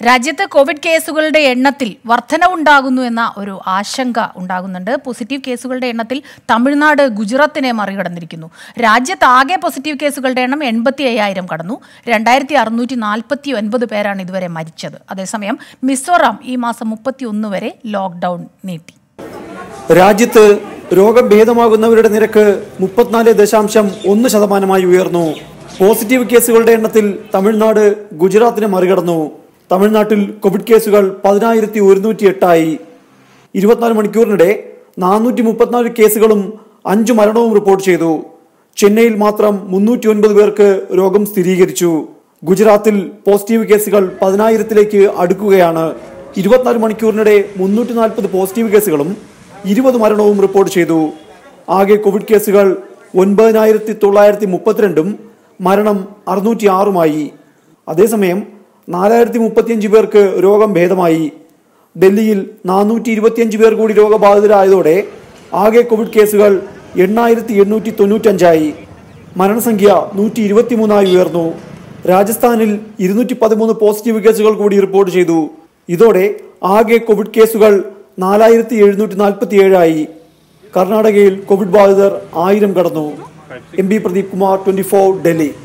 രാജ്യത്ത് കോവിഡ് കേസുകളുടെ എണ്ണത്തിൽ വർധനവുണ്ടാകുന്നു എന്ന ഒരു ആശങ്ക ഉണ്ടാകുന്നുണ്ട് പോസിറ്റീവ് കേസുകളുടെ എണ്ണത്തിൽ തമിഴ്നാട് ഗുജറാത്തിനെ മറികടന്നിരിക്കുന്നു രാജ്യത്ത് ആകെ പോസിറ്റീവ് കേസുകളുടെ എണ്ണം എൺപത്തി അയ്യായിരം കടന്നു രണ്ടായിരത്തി അറുന്നൂറ്റി നാൽപ്പത്തി ഒൻപത് പേരാണ് ഇതുവരെ മരിച്ചത് അതേസമയം മിസോറാം ഈ മാസം മുപ്പത്തി ഒന്ന് വരെ ലോക്ക്ഡൌൺ നീട്ടി രാജ്യത്ത് രോഗം ഭേദമാകുന്നവരുടെ നിരക്ക് മുപ്പത്തിനാല് ദശാംശം ഒന്ന് ശതമാനമായി ഉയർന്നു പോസിറ്റീവ് കേസുകളുടെ എണ്ണത്തിൽ തമിഴ്നാട് ഗുജറാത്തിനെ മറികടന്നു തമിഴ്നാട്ടിൽ കോവിഡ് കേസുകൾ പതിനായിരത്തി ഒരുന്നൂറ്റി എട്ടായി ഇരുപത്തിനാല് മണിക്കൂറിനിടെ നാനൂറ്റി മുപ്പത്തിനാല് കേസുകളും അഞ്ചു മരണവും റിപ്പോർട്ട് ചെയ്തു ചെന്നൈയിൽ മാത്രം മുന്നൂറ്റി ഒൻപത് പേർക്ക് രോഗം സ്ഥിരീകരിച്ചു ഗുജറാത്തിൽ പോസിറ്റീവ് കേസുകൾ പതിനായിരത്തിലേക്ക് അടുക്കുകയാണ് ഇരുപത്തിനാല് മണിക്കൂറിനിടെ മുന്നൂറ്റി നാൽപ്പത് പോസിറ്റീവ് കേസുകളും ഇരുപത് മരണവും റിപ്പോർട്ട് ചെയ്തു ആകെ കോവിഡ് കേസുകൾ ഒൻപതിനായിരത്തി തൊള്ളായിരത്തി മുപ്പത്തിരണ്ടും മരണം അറുന്നൂറ്റി ആറുമായി അതേസമയം നാലായിരത്തി മുപ്പത്തിയഞ്ച് പേർക്ക് രോഗം ഭേദമായി ഡൽഹിയിൽ നാനൂറ്റി ഇരുപത്തിയഞ്ച് പേർ കൂടി രോഗബാധിതരായതോടെ ആകെ കോവിഡ് കേസുകൾ എണ്ണായിരത്തി എണ്ണൂറ്റി തൊണ്ണൂറ്റഞ്ചായി മരണസംഖ്യ നൂറ്റി ഇരുപത്തിമൂന്നായി ഉയർന്നു രാജസ്ഥാനിൽ ഇരുന്നൂറ്റി പതിമൂന്ന് പോസിറ്റീവ് കേസുകൾ കൂടി റിപ്പോർട്ട് ചെയ്തു ഇതോടെ ആകെ കോവിഡ് കേസുകൾ നാലായിരത്തി എഴുന്നൂറ്റി നാൽപ്പത്തി ഏഴായി കർണാടകയിൽ കോവിഡ് ബാധിതർ ആയിരം കടന്നു M P Pradeep Kumar twenty four Delhi